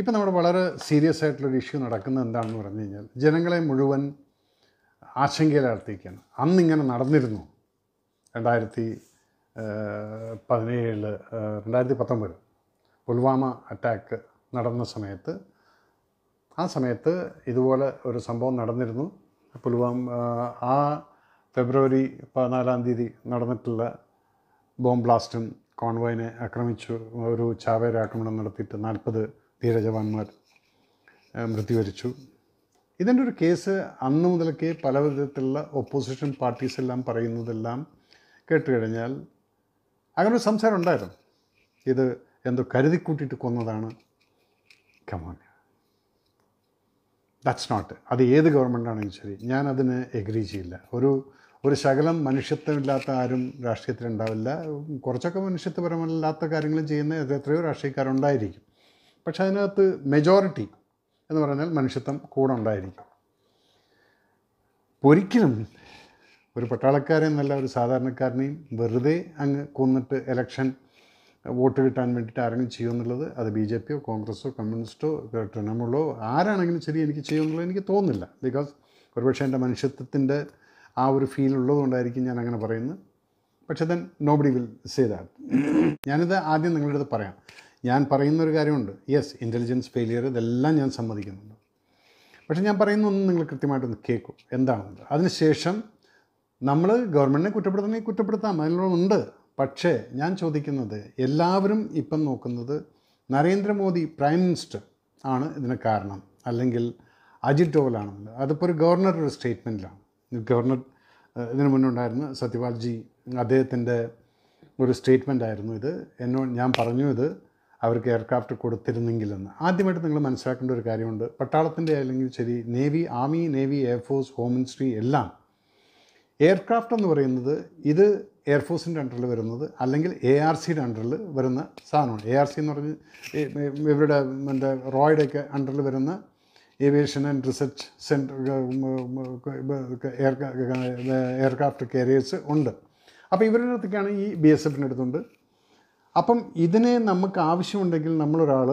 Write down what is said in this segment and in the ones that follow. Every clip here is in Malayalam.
ഇപ്പം നമ്മുടെ വളരെ സീരിയസ് ആയിട്ടുള്ളൊരു ഇഷ്യൂ നടക്കുന്നത് എന്താണെന്ന് പറഞ്ഞു കഴിഞ്ഞാൽ ജനങ്ങളെ മുഴുവൻ ആശങ്കയിലാഴ്ത്തിയിരിക്കുകയാണ് അന്നിങ്ങനെ നടന്നിരുന്നു രണ്ടായിരത്തി പതിനേഴില് രണ്ടായിരത്തി പത്തൊമ്പത് പുൽവാമ അറ്റാക്ക് നടന്ന സമയത്ത് ആ സമയത്ത് ഇതുപോലെ ഒരു സംഭവം നടന്നിരുന്നു പുൽവാം ആ ഫെബ്രുവരി പതിനാലാം തീയതി നടന്നിട്ടുള്ള ബോംബ് ബ്ലാസ്റ്റും കോൺവോയിനെ ആക്രമിച്ചു ഒരു ചാവേര ആക്രമണം നടത്തിയിട്ട് നാൽപ്പത് ധീരജവാന്മാർ ഏഹ്, മൃത്യുവരിച്ചു ഇതിൻ്റെ ഒരു കേസ് അന്ന് മുതലൊക്കെ പല വിധത്തിലുള്ള ഒപ്പോസിഷൻ പാർട്ടീസ് എല്ലാം പറയുന്നതെല്ലാം കേട്ട് കഴിഞ്ഞാൽ അങ്ങനെ ഒരു സംസാരം ഉണ്ടായിരുന്നു ഇത് എന്തോ കരുതി കൂട്ടിയിട്ട് കൊന്നതാണ് കമോൺ ദാറ്റ്സ് നോട്ട് അത് ഏത് ഗവൺമെൻറ്റാണെങ്കിലും ശരി ഞാൻ അതിന് എഗ്രി ചെയ്യില്ല ഒരു ഒരു ശകലം മനുഷ്യത്വമില്ലാത്ത ആരും രാഷ്ട്രീയത്തിലുണ്ടാവില്ല കുറച്ചൊക്കെ മനുഷ്യത്വപരമല്ലാത്ത കാര്യങ്ങളും ചെയ്യുന്ന ഇത് എത്രയോ രാഷ്ട്രീയക്കാരുണ്ടായിരിക്കും പക്ഷെ അതിനകത്ത് മെജോറിറ്റി എന്ന് പറഞ്ഞാൽ മനുഷ്യത്വം കൂടെ ഉണ്ടായിരിക്കും ഒരിക്കലും ഒരു പട്ടാളക്കാരെ എന്നല്ല ഒരു സാധാരണക്കാരനെയും വെറുതെ അങ്ങ് കൊന്നിട്ട് ഇലക്ഷൻ വോട്ട് കിട്ടാൻ വേണ്ടിയിട്ട് ആരെങ്കിലും ചെയ്യുമെന്നുള്ളത് അത് ബി ജെ പിയോ കോൺഗ്രസ്സോ കമ്മ്യൂണിസ്റ്റോ തൃണമൂലോ ആരാണെങ്കിലും ശരി എനിക്ക് ചെയ്യുമെന്നുള്ളത് എനിക്ക് തോന്നുന്നില്ല ബിക്കോസ് ഒരുപക്ഷെ എൻ്റെ മനുഷ്യത്വത്തിൻ്റെ ആ ഒരു ഫീൽ ഉള്ളതുകൊണ്ടായിരിക്കും ഞാൻ അങ്ങനെ പറയുന്നത് പക്ഷേ then nobody will say that ഞാനിത് ആദ്യം നിങ്ങളുടെ അടുത്ത് പറയാം ഞാൻ പറയുന്ന ഒരു കാര്യമുണ്ട് യെസ് ഇൻ്റലിജൻസ് ഫെയിലിയർ ഇതെല്ലാം ഞാൻ സമ്മതിക്കുന്നുണ്ട് പക്ഷേ ഞാൻ പറയുന്ന ഒന്നും നിങ്ങൾ കൃത്യമായിട്ടൊന്ന് കേൾക്കും എന്താണെന്ന് അതിനുശേഷം നമ്മൾ ഗവൺമെൻറ്റിനെ കുറ്റപ്പെടുത്തണമെങ്കിൽ കുറ്റപ്പെടുത്താം അതിനുള്ളതുണ്ട് പക്ഷേ ഞാൻ ചോദിക്കുന്നത് എല്ലാവരും ഇപ്പം നോക്കുന്നത് നരേന്ദ്രമോദി പ്രൈം മിനിസ്റ്റർ ആണ് ഇതിന് കാരണം അല്ലെങ്കിൽ അജിത് ഡോവലാണെന്നുള്ളത് അതിപ്പോൾ ഒരു ഗവർണർ ഒരു സ്റ്റേറ്റ്മെൻറ്റിലാണ് ഗവർണർ ഏഹ്, ഇതിനു മുന്നുണ്ടായിരുന്ന സത്യപാൽജി അദ്ദേഹത്തിൻ്റെ ഒരു സ്റ്റേറ്റ്മെൻ്റ് ആയിരുന്നു ഇത് എന്നോട് ഞാൻ പറഞ്ഞു ഇത് അവർക്ക് എയർക്രാഫ്റ്റ് കൊടുത്തിരുന്നെങ്കിലെന്ന് ആദ്യമായിട്ട് നിങ്ങൾ മനസ്സിലാക്കേണ്ട ഒരു കാര്യമുണ്ട് പട്ടാളത്തിൻ്റെ അല്ലെങ്കിൽ ശരി navy army navy air force home ministry എല്ലാം എയർക്രാഫ്റ്റ് എന്ന് പറയുന്നത് ഇത് എയർഫോഴ്സിൻ്റെ അണ്ടറിൽ വരുന്നത് അല്ലെങ്കിൽ എ ആർ സിയുടെ അണ്ടറിൽ വരുന്ന സാധനമാണ് എ ആർ സി എന്ന് പറഞ്ഞ് ഈ ഇവരുടെ മറ്റേ റോയുടെയൊക്കെ അണ്ടറിൽ വരുന്ന aviation and research centre aircraft carriers ഉണ്ട് അപ്പോൾ ഇവരുടെ അടുത്തേക്കാണ് ഈ ബി എസ് എഫിൻ്റെ അടുത്തുണ്ട് അപ്പം ഇതിനെ നമുക്ക് ആവശ്യമുണ്ടെങ്കിൽ നമ്മളൊരാൾ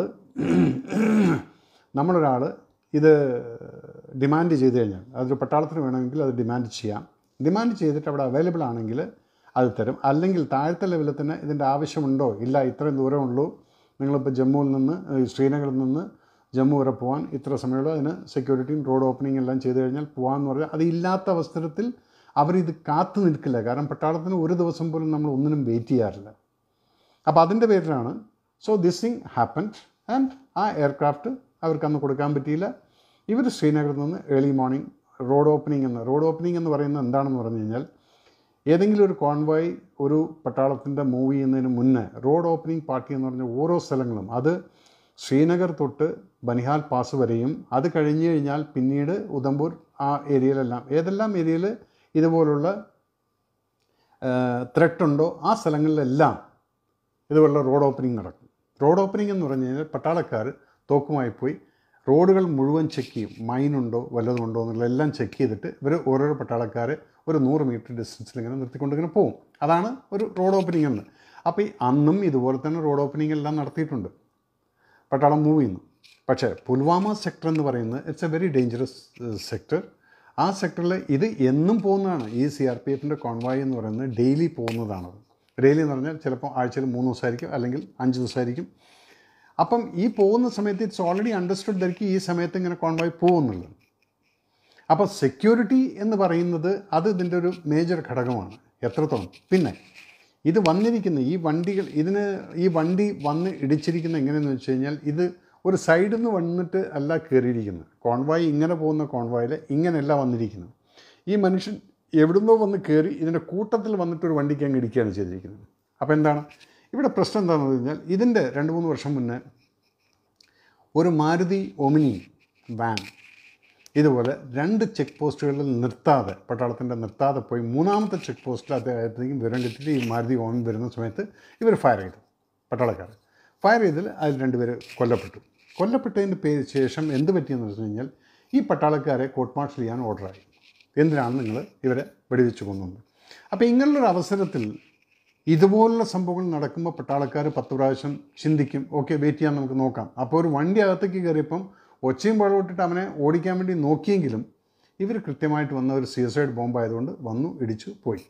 നമ്മളൊരാൾ ഇത് ഡിമാൻഡ് ചെയ്ത് കഴിഞ്ഞാൽ അതൊരു പട്ടാളത്തിന് വേണമെങ്കിൽ അത് ഡിമാൻഡ് ചെയ്യാം ഡിമാൻഡ് ചെയ്തിട്ട് അവിടെ അവൈലബിൾ ആണെങ്കിൽ അത് തരും അല്ലെങ്കിൽ താഴത്തെ ലെവലിൽ തന്നെ ഇതിൻ്റെ ആവശ്യമുണ്ടോ ഇല്ല ഇത്രയും ദൂരമുള്ളൂ നിങ്ങളിപ്പോൾ ജമ്മുവിൽ നിന്ന് ഏഹ്, ശ്രീനഗറിൽ നിന്ന് ജമ്മു വരെ പോകാൻ ഇത്ര സമയമുള്ളൂ അതിന് സെക്യൂരിറ്റിയും റോഡ് ഓപ്പണിംഗ് എല്ലാം ചെയ്ത് കഴിഞ്ഞാൽ പോകാമെന്ന് പറഞ്ഞാൽ അത് ഇല്ലാത്ത അവസരത്തിൽ അവരിത് കാത്തു നിൽക്കില്ല കാരണം പട്ടാളത്തിന് ഒരു ദിവസം പോലും നമ്മൾ ഒന്നിനും വെയിറ്റ് ചെയ്യാറില്ല അപ്പോൾ അതിൻ്റെ പേരിലാണ് so this thing happened and ആ എയർക്രാഫ്റ്റ് അവർക്ക് അന്ന് കൊടുക്കാൻ പറ്റിയില്ല ഇവർ ശ്രീനഗറിൽ നിന്ന് ഏർലി മോർണിംഗ് റോഡ് ഓപ്പണിംഗ് എന്ന് റോഡ് ഓപ്പണിംഗ് എന്ന് പറയുന്നത് എന്താണെന്ന് പറഞ്ഞു കഴിഞ്ഞാൽ ഏതെങ്കിലും ഒരു കോൺവോയ് ഒരു പട്ടാളത്തിൻ്റെ മൂവ് ചെയ്യുന്നതിന് മുന്നേ റോഡ് ഓപ്പണിംഗ് പാർട്ടി എന്ന് പറഞ്ഞ ഓരോ സ്ഥലങ്ങളും അത് ശ്രീനഗർ തൊട്ട് ബനിഹാൽ പാസ് വരെയും അത് കഴിഞ്ഞ് കഴിഞ്ഞാൽ പിന്നീട് ഉദംപൂർ ആ ഏരിയയിലെല്ലാം ഏതെല്ലാം ഏരിയയിൽ ഇതുപോലുള്ള ത്രെട്ട് ഉണ്ടോ ആ സ്ഥലങ്ങളിലെല്ലാം ഇതുപോലുള്ള റോഡ് ഓപ്പണിംഗ് നടക്കും റോഡ് ഓപ്പണിംഗ് എന്ന് പറഞ്ഞു കഴിഞ്ഞാൽ പട്ടാളക്കാർ തോക്കുമായി പോയി റോഡുകൾ മുഴുവൻ ചെക്ക് ചെയ്യും മൈനുണ്ടോ വല്ലതും ഉണ്ടോ എന്നുള്ളതെല്ലാം ചെക്ക് ചെയ്തിട്ട് ഇവർ ഓരോരോ പട്ടാളക്കാർ ഒരു നൂറ് മീറ്റർ ഡിസ്റ്റൻസിൽ ഇങ്ങനെ നിർത്തിക്കൊണ്ട് ഇങ്ങനെ പോകും അതാണ് ഒരു റോഡ് ഓപ്പണിംഗ് എന്ന് അപ്പോൾ ഈ അന്നും ഇതുപോലെ തന്നെ റോഡ് ഓപ്പണിംഗ് എല്ലാം നടത്തിയിട്ടുണ്ട് പട്ടാളം മൂവ് ചെയ്യുന്നു പക്ഷേ പുൽവാമ സെക്ടർ എന്ന് പറയുന്നത് it's a very dangerous sector ആ സെക്ടറിൽ ഇത് എന്നും പോകുന്നതാണ് ഈ സി ആർ പി എഫിൻ്റെ കോൺവായ് എന്ന് പറയുന്നത് ഡെയിലി പോകുന്നതാണത് ഡെയിലി എന്ന് പറഞ്ഞാൽ ചിലപ്പോൾ ആഴ്ചയിൽ മൂന്ന് ദിവസമായിരിക്കും അല്ലെങ്കിൽ അഞ്ച് ദിവസമായിരിക്കും അപ്പം ഈ പോകുന്ന സമയത്ത് ഇറ്റ്സ് ഓൾറെഡി അണ്ടർസ്റ്റുഡ് ധരിക്കും ഈ സമയത്ത് ഇങ്ങനെ കോൺവായ് പോകുന്നുള്ളത് അപ്പോൾ സെക്യൂരിറ്റി എന്ന് പറയുന്നത് അത് ഇതിൻ്റെ ഒരു മേജർ ഘടകമാണ് എത്രത്തോളം പിന്നെ ഇത് വന്നിരിക്കുന്ന ഈ വണ്ടികൾ ഇതിന് ഈ വണ്ടി വന്ന് ഇടിച്ചിരിക്കുന്ന എങ്ങനെയെന്ന് വെച്ച് കഴിഞ്ഞാൽ ഇത് ഒരു സൈഡിൽ നിന്ന് വന്നിട്ട് അല്ല കയറിയിരിക്കുന്നത് കോൺവായ് ഇങ്ങനെ പോകുന്ന കോൺവായിൽ ഇങ്ങനെയല്ല വന്നിരിക്കുന്നത് ഈ മനുഷ്യൻ എവിടുന്നോ വന്ന് കയറി ഇതിൻ്റെ കൂട്ടത്തിൽ വന്നിട്ട് ഒരു വണ്ടിക്ക് അങ്ങ് ഇടിക്കുകയാണ് ചെയ്തിരിക്കുന്നത് അപ്പോൾ എന്താണ് ഇവിടെ പ്രശ്നം എന്താണെന്ന് കഴിഞ്ഞാൽ ഇതിൻ്റെ രണ്ട് മൂന്ന് വർഷം മുന്നേ ഒരു മാരുതി ഒമിനി വാൻ ഇതുപോലെ രണ്ട് ചെക്ക് പോസ്റ്റുകളിൽ നിർത്താതെ പട്ടാളത്തിൻ്റെ നിർത്താതെ പോയി മൂന്നാമത്തെ ചെക്ക് പോസ്റ്റിൽ അദ്ദേഹത്തേക്കും വിവരം കിട്ടിയിട്ട് ഈ മാരുതി ഓൺ വരുന്ന സമയത്ത് ഇവർ ഫയർ ചെയ്തു പട്ടാളക്കാർ ഫയർ ചെയ്തതിൽ അതിൽ രണ്ടുപേർ കൊല്ലപ്പെട്ടു കൊല്ലപ്പെട്ടതിന് പേര് ശേഷം എന്ത് പറ്റിയെന്ന് വെച്ച് കഴിഞ്ഞാൽ ഈ പട്ടാളക്കാരെ കോർട്ട് മാർഷൽ ചെയ്യാൻ ഓർഡറായി എന്തിനാണ് നിങ്ങൾ ഇവരെ വെടിവെച്ച് കൊന്നത് അപ്പോൾ ഇങ്ങനെയുള്ളൊരു അവസരത്തിൽ ഇതുപോലുള്ള സംഭവങ്ങൾ നടക്കുമ്പോൾ പട്ടാളക്കാർ പത്ത് പ്രാവശ്യം ചിന്തിക്കും ഓക്കെ വെയിറ്റ് ചെയ്യാൻ നമുക്ക് നോക്കാം അപ്പോൾ ഒരു വണ്ടി അകത്തേക്ക് കയറിയപ്പം ഒച്ചയും വെള്ളമിട്ടിട്ട് അവനെ ഓടിക്കാൻ വേണ്ടി നോക്കിയെങ്കിലും ഇവർ കൃത്യമായിട്ട് വന്ന ഒരു സൂസൈഡ് ബോംബായതുകൊണ്ട് വന്നു ഇടിച്ചു പോയി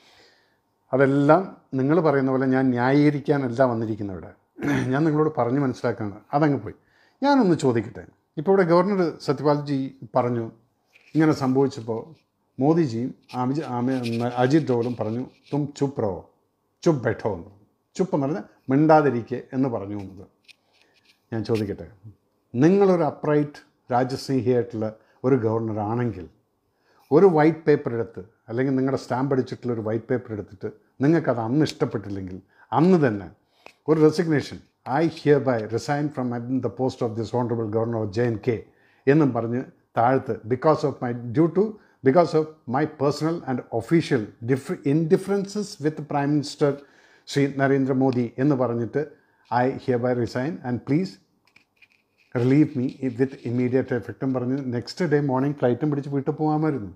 അതെല്ലാം നിങ്ങൾ പറയുന്ന പോലെ ഞാൻ ന്യായീകരിക്കാനല്ല വന്നിരിക്കുന്നത് ഇവിടെ ഞാൻ നിങ്ങളോട് പറഞ്ഞ് മനസ്സിലാക്കാണ് അതങ്ങ് പോയി ഞാനൊന്ന് ചോദിക്കട്ടെ ഇപ്പോൾ ഇവിടെ ഗവർണർ സത്യപാൽജി പറഞ്ഞു ഇങ്ങനെ സംഭവിച്ചപ്പോൾ മോദിജിയും അമിജ് ആമി- അജിത് ഡോവലും പറഞ്ഞു തും ചുപ്പ് റോ ചുപ്പ് ബെഠോ എന്ന് പറഞ്ഞു ചുപ്പ് എന്ന് പറഞ്ഞാൽ മിണ്ടാതിരിക്കെ എന്ന് പറഞ്ഞു എന്നത് ഞാൻ ചോദിക്കട്ടെ നിങ്ങളൊരു അപ്രൈറ്റ് രാജ്യസ്നേഹിയായിട്ടുള്ള ഒരു ഗവർണർ ആണെങ്കിൽ ഒരു വൈറ്റ് പേപ്പർ എടുത്ത് അല്ലെങ്കിൽ നിങ്ങളുടെ സ്റ്റാമ്പ് അടിച്ചിട്ടുള്ള ഒരു വൈറ്റ് പേപ്പർ എടുത്തിട്ട് നിങ്ങൾക്കത് അന്ന് ഇഷ്ടപ്പെട്ടില്ലെങ്കിൽ അന്ന് തന്നെ ഒരു resignation I hereby resign from the post of this honourable governor of J N K എന്നും പറഞ്ഞ് താഴ്ത്ത് because of my due to because of my personal and official differ indifferences with prime minister Shri Narendra Modi എന്ന് പറഞ്ഞിട്ട് I hereby resign and please relieve me with immediate എഫക്റ്റും പറഞ്ഞ് നെക്സ്റ്റ് ഡേ മോർണിംഗ് ഫ്ലൈറ്റും പിടിച്ച് വീട്ടിൽ പോകാമായിരുന്നു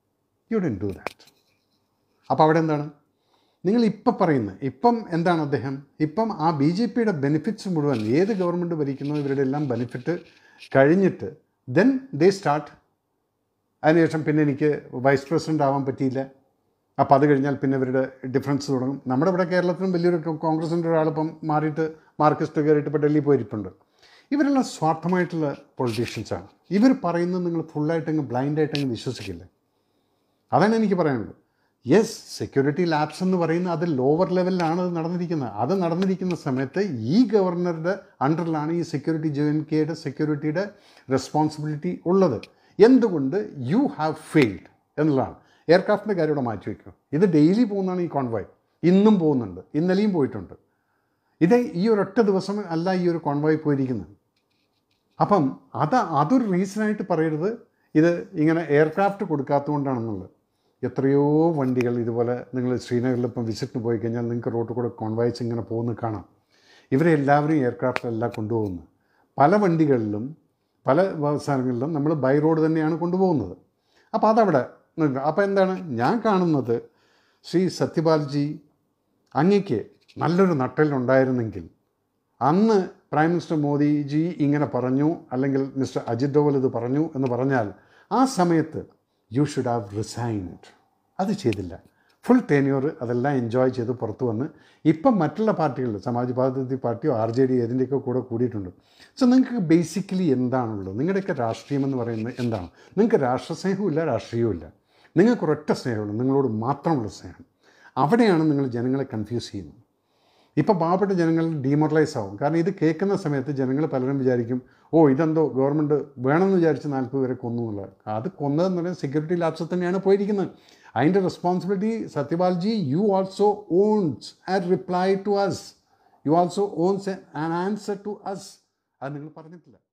യു ഡൻ ഡു ദാറ്റ് അപ്പോൾ അവിടെ എന്താണ് നിങ്ങൾ ഇപ്പം പറയുന്നത് ഇപ്പം എന്താണ് അദ്ദേഹം ഇപ്പം ആ ബി ജെ പിയുടെ ബെനിഫിറ്റ്സ് മുഴുവൻ ഏത് ഗവൺമെൻറ് ഭരിക്കുന്നോ ഇവരുടെ എല്ലാം ബെനിഫിറ്റ് കഴിഞ്ഞിട്ട് ദെൻ ദേ സ്റ്റാർട്ട് അതിനുശേഷം പിന്നെ എനിക്ക് വൈസ് പ്രസിഡൻ്റ് ആവാൻ പറ്റിയില്ല അപ്പോൾ അത് കഴിഞ്ഞാൽ പിന്നെ ഇവരുടെ ഡിഫറൻസ് തുടങ്ങും നമ്മുടെ ഇവിടെ കേരളത്തിലും വലിയൊരു കോൺഗ്രസിൻ്റെ ഒരാളിപ്പം മാറിയിട്ട് മാർക്സിസ്റ്റ് കയറിയിട്ട് ഇപ്പോൾ ഡൽഹി പോയിരിപ്പുണ്ട് ഇവരെല്ലാം സ്വാർത്ഥമായിട്ടുള്ള പൊളിറ്റീഷ്യൻസാണ് ഇവർ പറയുന്നത് നിങ്ങൾ ഫുള്ളായിട്ടങ്ങ് ബ്ലൈൻഡായിട്ടങ്ങ് വിശ്വസിക്കില്ല അതാണ് എനിക്ക് പറയാനുള്ളത് യെസ് സെക്യൂരിറ്റി ലാബ്സ് എന്ന് പറയുന്നത് അത് ലോവർ ലെവലിലാണ് അത് നടന്നിരിക്കുന്നത് അത് നടന്നിരിക്കുന്ന സമയത്ത് ഈ ഗവർണറുടെ അണ്ടറിലാണ് ഈ സെക്യൂരിറ്റി ജെ എൻ കെയുടെ സെക്യൂരിറ്റിയുടെ റെസ്പോൺസിബിലിറ്റി ഉള്ളത് എന്തുകൊണ്ട് യു ഹാവ് ഫെയിൽഡ് എന്നുള്ളതാണ് എയർക്രാഫ്റ്റിൻ്റെ കാര്യം ഇവിടെ മാറ്റി വയ്ക്കും ഇത് ഡെയിലി പോകുന്നതാണ് ഈ കോൺവോയ് ഇന്നും പോകുന്നുണ്ട് ഇന്നലെയും പോയിട്ടുണ്ട് ഇത് ഈ ഒരൊറ്റ ദിവസം അല്ല ഈ ഒരു കോൺവോയ് പോയിരിക്കുന്നത് അപ്പം അത് അതൊരു റീസണായിട്ട് പറയരുത് ഇത് ഇങ്ങനെ എയർക്രാഫ്റ്റ് കൊടുക്കാത്തതുകൊണ്ടാണെന്നുള്ളത് എത്രയോ വണ്ടികൾ ഇതുപോലെ നിങ്ങൾ ശ്രീനഗറിൽ ഇപ്പം വിസിറ്റിന് പോയി കഴിഞ്ഞാൽ നിങ്ങൾക്ക് റോട്ടിൽ കൂടെ കോൺവോയ്സ് ഇങ്ങനെ പോകുന്നത് കാണാം ഇവരെ എല്ലാവരും എയർക്രാഫ്റ്റിലല്ല കൊണ്ടുപോകുന്നത് പല വണ്ടികളിലും പല സ്ഥലങ്ങളിലും നമ്മൾ ബൈ റോഡ് തന്നെയാണ് കൊണ്ടുപോകുന്നത് അപ്പോൾ അതവിടെ നിൽക്കുക അപ്പോൾ എന്താണ് ഞാൻ കാണുന്നത് ശ്രീ സത്യപാൽജി അങ്ങയ്ക്ക് നല്ലൊരു നട്ടലുണ്ടായിരുന്നെങ്കിൽ അന്ന് പ്രൈം മിനിസ്റ്റർ മോദിജി ഇങ്ങനെ പറഞ്ഞു അല്ലെങ്കിൽ മിസ്റ്റർ അജിത് ഡോവൽ ഇത് പറഞ്ഞു എന്ന് പറഞ്ഞാൽ ആ സമയത്ത് യു ഷുഡ് ഹാവ് റിസൈൻഡ് അത് ചെയ്തില്ല ഫുൾ ടെന്യൂർ അതെല്ലാം എൻജോയ് ചെയ്ത് പുറത്തു വന്ന് ഇപ്പം മറ്റുള്ള പാർട്ടികൾ സമാജ്വാദി പാർട്ടിയോ ആർ ജെ ഡി ഏതിൻ്റെയൊക്കെ കൂടെ കൂടിയിട്ടുണ്ട് സോ നിങ്ങൾക്ക് ബേസിക്കലി എന്താണുള്ളത് നിങ്ങളുടെയൊക്കെ രാഷ്ട്രീയം എന്ന് പറയുന്നത് എന്താണ് നിങ്ങൾക്ക് രാഷ്ട്രസ്നേഹവും ഇല്ല രാഷ്ട്രീയവും ഇല്ല നിങ്ങൾക്ക് ഒരൊറ്റ സ്നേഹമുള്ളൂ നിങ്ങളോട് മാത്രമുള്ള സ്നേഹം അവിടെയാണ് നിങ്ങൾ ജനങ്ങളെ കൺഫ്യൂസ് ചെയ്യുന്നത് ഇപ്പോൾ പാവപ്പെട്ട ജനങ്ങൾ ഡീമോറലൈസ് ആവും കാരണം ഇത് കേൾക്കുന്ന സമയത്ത് ജനങ്ങൾ പലരും വിചാരിക്കും ഓ ഇതെന്തോ ഗവൺമെൻറ് വേണമെന്ന് വിചാരിച്ച് നാൽപ്പത് പേരെ കൊന്നു എന്നുള്ളത് അത് കൊന്നതെന്ന് പറയുന്നത് സെക്യൂരിറ്റി ലാബ്സിൽ തന്നെയാണ് പോയിരിക്കുന്നത് അതിൻ്റെ responsibility Satyapalji you also owes and reply to us you also owes an answer to us അത് നിങ്ങൾ പറഞ്ഞിട്ടില്ല